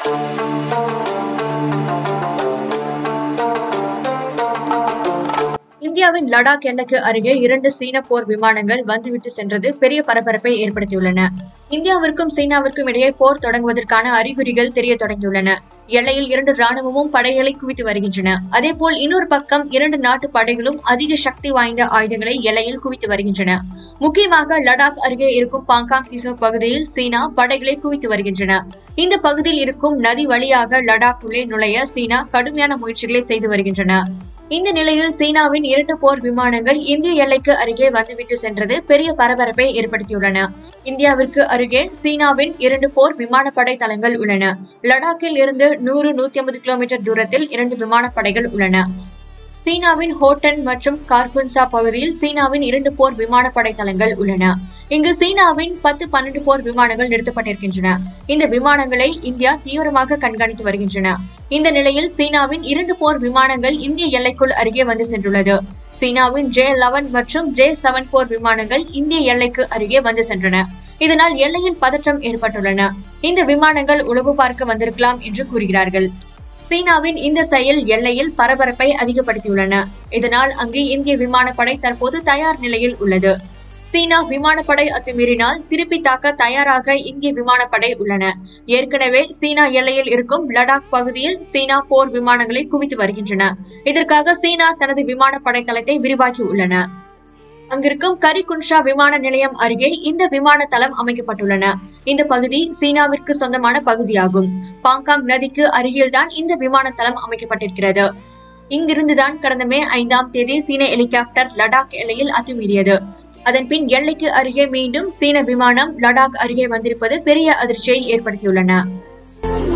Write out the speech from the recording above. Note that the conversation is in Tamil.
இந்தியாவின் லடாக் எல்லைக்கு அருகே இரண்டு சீன போர் விமானங்கள் வந்துவிட்டு சென்றது பெரிய பரபரப்பை ஏற்படுத்தியுள்ளன இந்தியாவிற்கும் சீனாவிற்கும் இடையே போர் தொடங்குவதற்கான அறிகுறிகள் தெரிய தொடங்கியுள்ளன எல்லையில் இரண்டு ராணுவமும் படைகளை குவித்து வருகின்றன அதேபோல் இன்னொரு பக்கம் இரண்டு நாட்டு படைகளும் அதிக சக்தி வாய்ந்த ஆயுதங்களை எல்லையில் குவித்து வருகின்றன முக்கியமாக லடாக் அருகே இருக்கும் பாங்காங் திசோ பகுதியில் சீனா படைகளை குவித்து வருகின்றன இந்த பகுதியில் இருக்கும் நதி வழியாக லடாக் உள்ளே நுழைய சீனா கடுமையான முயற்சிகளை செய்து வருகின்றன இந்த நிலையில் சீனாவின் இரண்டு போர் விமானங்கள் இந்திய எல்லைக்கு அருகே வந்துவிட்டு சென்றது பெரிய பரபரப்பை ஏற்படுத்தியுள்ளன இந்தியாவிற்கு அருகே சீனாவின் இரண்டு போர் விமானப்படை தளங்கள் உள்ளன லடாக்கில் இருந்து நூறு நூத்தி ஐம்பது கிலோமீட்டர் தூரத்தில் இரண்டு விமானப்படைகள் உள்ளன சீனாவின் ஹோட்டன் மற்றும் கார்புன்சா பகுதியில் சீனாவின் இரண்டு போர் விமானப்படை தளங்கள் உள்ளன இங்கு சீனாவின் பத்து பன்னெண்டு போர் விமானங்கள் நிறுத்தப்பட்டிருக்கின்றன இந்த விமானங்களை இந்தியா தீவிரமாக கண்காணித்து வருகின்றன இந்த நிலையில் சீனாவின் இரண்டு போர் விமானங்கள் இந்திய எல்லைக்குள் அருகே வந்து சென்றுள்ளது சீனாவின் ஜே லெவன் மற்றும் ஜே செவன் போர் விமானங்கள் இந்திய எல்லைக்கு அருகே வந்து சென்றன இதனால் எல்லையில் பதற்றம் ஏற்பட்டுள்ளன இந்த விமானங்கள் உளவு பார்க்க வந்திருக்கலாம் என்று கூறுகிறார்கள் சீனாவின் இந்த செயல் எல்லையில் பரபரப்பை அதிகப்படுத்தியுள்ளன இதனால் அங்கு இந்திய விமானப்படை தற்போது தயார் நிலையில் உள்ளது சீனா விமானப்படை அத்துமீறினால் திருப்பி தாக்க தயாராக இந்திய விமானப்படை உள்ளன ஏற்கனவே சீனா எல்லையில் இருக்கும் லடாக் பகுதியில் சீனா போர் விமானங்களை குவித்து வருகின்றன இதற்காக சீனா தனது விமானப்படை தளத்தை விரிவாக்கி உள்ளன அங்கிருக்கும் கரிகுன்ஷா விமான நிலையம் அருகே இந்த விமான தளம் அமைக்கப்பட்டுள்ளன இந்த பகுதி சீனாவிற்கு சொந்தமான பகுதியாகும் பாங்காங் நதிக்கு அருகில்தான் இந்த விமான தளம் அமைக்கப்பட்டிருக்கிறது இங்கிருந்துதான் கடந்த மே ஐந்தாம் தேதி சீன ஹெலிகாப்டர் லடாக் எல்லையில் அத்துமீறியது அதன் பின் எல்லைக்கு அருகே மீண்டும் சீன விமானம் லடாக் அருகே வந்திருப்பது பெரிய அதிர்ச்சியை ஏற்படுத்தியுள்ளன